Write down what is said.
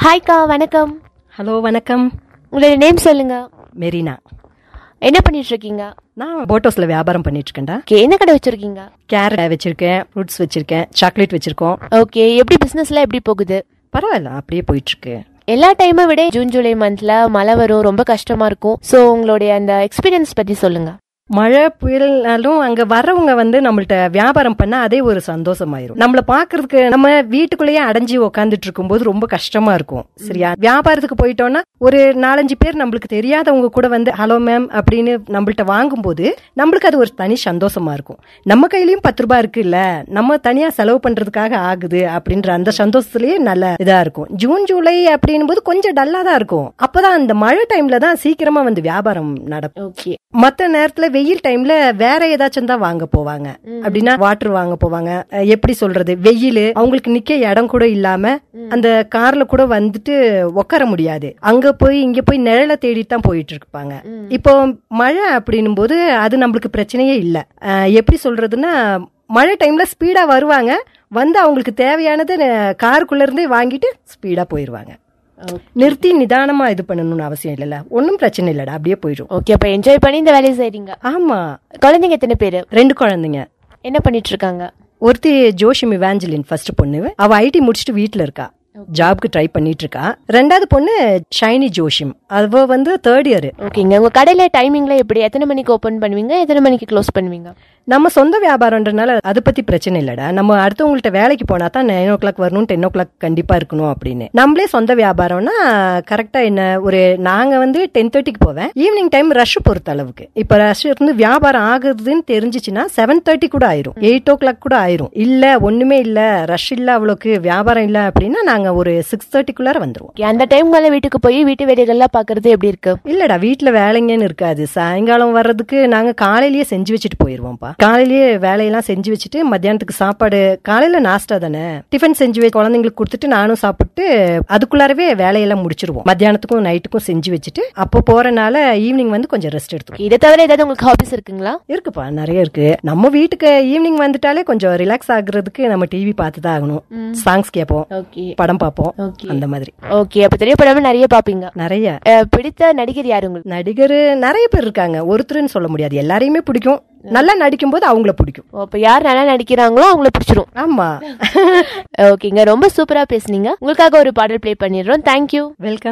ஹாய்க்கா வணக்கம் ஹலோ வணக்கம் உங்களுடைய நேம் சொல்லுங்க மெரினா என்ன பண்ணிட்டு இருக்கீங்க நான் போட்டோஸ்ல வியாபாரம் பண்ணிட்டு இருக்கேன்டா ஓகே என்ன கடை வச்சிருக்கீங்க கேரட் வச்சிருக்கேன் ஃப்ரூட்ஸ் வச்சிருக்கேன் சாக்லேட் வச்சிருக்கோம் ஓகே எப்படி பிசினஸ்ல எப்படி போகுது பரவாயில்ல அப்படியே போயிட்டு இருக்கு எல்லா டைமை விட ஜூன் ஜூலை மந்த்ல மழை வரும் ரொம்ப கஷ்டமா இருக்கும் ஸோ உங்களுடைய அந்த எக்ஸ்பீரியன்ஸ் பத்தி சொல்லுங்க மழை புயல்னாலும் அங்க வர்றவங்க வந்து நம்மள்ட்ட வியாபாரம் பண்ணா அதே ஒரு சந்தோஷமாயிரும் நம்மள பாக்குறதுக்கு நம்ம வீட்டுக்குள்ளேயே அடைஞ்சு உக்காந்துட்டு இருக்கும்போது ரொம்ப கஷ்டமா இருக்கும் சரியா வியாபாரத்துக்கு போயிட்டோம்னா ஒரு நாலஞ்சு பேர் நம்மளுக்கு தெரியாதவங்க கூட வந்து ஹலோ மேம் அப்படின்னு நம்மள்ட்ட வாங்கும்போது நம்மளுக்கு அது ஒரு தனி சந்தோஷமா இருக்கும் நம்ம கையிலயும் பத்து ரூபாய் இருக்கு இல்ல நம்ம தனியா செலவு பண்றதுக்காக ஆகுது அப்படின்ற அந்த சந்தோஷத்துலயே நல்ல இதா இருக்கும் ஜூன் ஜூலை அப்படின்னும் போது கொஞ்சம் டல்லா தான் இருக்கும் அப்பதான் அந்த மழை டைம்ல தான் சீக்கிரமா வந்து வியாபாரம் நடக்கும் ஓகே மத்த நேரத்துல வெயில் டைம்ல வேற ஏதாச்சும் தான் வாங்க போவாங்க அப்படின்னா வாட்டர் வாங்க போவாங்க அஹ் எப்படி சொல்றது வெயில் அவங்களுக்கு நிக்க இடம் கூட இல்லாம அந்த கார்ல கூட வந்துட்டு உட்கார முடியாது அங்க போய் இங்க போய் நிழலை தேடிட்டு தான் போயிட்டு இருப்பாங்க இப்போ மழை அப்படின்னும் போது அது நம்மளுக்கு பிரச்சனையே இல்ல அஹ் எப்படி சொல்றதுன்னா மழை டைம்ல ஸ்பீடா வருவாங்க வந்து அவங்களுக்கு தேவையானது அஹ், காருக்குள்ள இருந்தே வாங்கிட்டு ஸ்பீடா போயிருவாங்க நிறுத்தி நிதானமா இது பண்ணணும்னு அவசியம் இல்லைல்ல ஒன்றும் பிரச்சனை இல்லடா அப்படியே போயிடும் ஓகே அப்ப என்ஜாய் பண்ணி இந்த வேலையை செய்றீங்க ஆமா குழந்தைங்க எத்தனை பேரு ரெண்டு குழந்தைங்க என்ன பண்ணிட்டு இருக்காங்க ஒருத்தி ஜோஷிம் இவாஞ்சலின் ஃபர்ஸ்ட் பொண்ணு அவ ஐடி முடிச்சுட்டு வீட்ல இருக்கா ஜாப்க்கு ட்ரை பண்ணிட்டு இருக்கா ரெண்டாவது பொண்ணு ஷைனி ஜோஷிம் அவ வந்து தேர்ட் இயர் ஓகேங்க உங்க கடையில டைமிங்ல எப்படி எத்தனை மணிக்கு ஓபன் பண்ணுவீங்க எத்தனை மணிக்கு க்ளோஸ் பண்ணுவீங்க நம்ம சொந்த வியாபாரம்ன்றனால அதை பத்தி பிரச்சனை இல்லடா நம்ம அடுத்தவங்கள்ட்ட வேலைக்கு போனா தான் நைன் ஓ கிளாக் வரணும் டென் ஓ கிளாக் கண்டிப்பா இருக்கணும் அப்படின்னு நம்மளே சொந்த வியாபாரம்னா கரெக்டா என்ன ஒரு நாங்க வந்து டென் தேர்ட்டிக்கு போவேன் ஈவினிங் டைம் ரஷ் பொறுத்த அளவுக்கு இப்ப ரஷ் இருந்து வியாபாரம் ஆகுதுன்னு தெரிஞ்சிச்சுன்னா செவன் தேர்ட்டி கூட ஆயிரும் எயிட் ஓ கிளாக் கூட ஆயிரும் இல்ல ஒண்ணுமே இல்ல ரஷ் இல்ல அவ்வளோக்கு வியாபாரம் இல்ல அப்படின்னா நாங்க ஒரு சிக்ஸ் தேர்ட்டிக்குள்ளார வந்துருவோம் Okay, அந்த டைம் மேல வீட்டுக்கு போய் வீட்டு வேலைகள்லாம் பாக்குறது எப்படி இருக்கு இல்லடா வீட்ல வேலைங்கன்னு இருக்காது சாயங்காலம் வர்றதுக்கு நாங்க காலையிலேயே செஞ்சு வச்சுட்டு போயிருவோம்ப்பா காலையிலேயே வேலையெல்லாம் செஞ்சு வச்சுட்டு மத்தியானத்துக்கு சாப்பாடு காலையில நாஸ்டா தானே டிஃபன் செஞ்சு வை குழந்தைங்களுக்கு கொடுத்துட்டு நானும் சாப்பிட்டு அதுக்குள்ளாரவே வேலையெல்லாம் முடிச்சிருவோம் மத்தியானத்துக்கும் நைட்டுக்கும் செஞ்சு வச்சுட்டு அப்போ போறனால ஈவினிங் வந்து கொஞ்சம் ரெஸ்ட் எடுத்துக்குவோம் இதை தவிர ஏதாவது உங்களுக்கு ஹாபிஸ் இருக்குங்களா இருக்குப்பா நிறைய இருக்கு நம்ம வீட்டுக்கு ஈவினிங் வந்துட்டாலே கொஞ்சம் ரிலாக்ஸ் ஆகுறதுக்கு நம்ம டிவி பார்த்து தான் ஆகணும் சாங்ஸ் கேட்போம் ஓகே படம் பார்ப்போம் ஓகே அந்த மாதிரி ஓகே அப்ப திரைப்படம் நிறைய பாப்பீங்க நிறைய அஹ், பிடித்த நடிகர் யாரு உங்களுக்கு நடிகர் நிறைய பேர் இருக்காங்க ஒருத்தருன்னு சொல்ல முடியாது எல்லாரையுமே பிடிக்கும் நல்லா நடிக்கும் போது அவங்கள பிடிக்கும் ஓ, அப்ப யார் நல்லா நடிக்கிறாங்களோ அவங்கள பிடிச்சிரும் ஆமா ஓகேங்க ரொம்ப சூப்பரா பேசுனீங்க உங்களுக்காக ஒரு பாடல் ப்ளே பண்ணிடுறோம் தேங்க்யூ வெல்கம்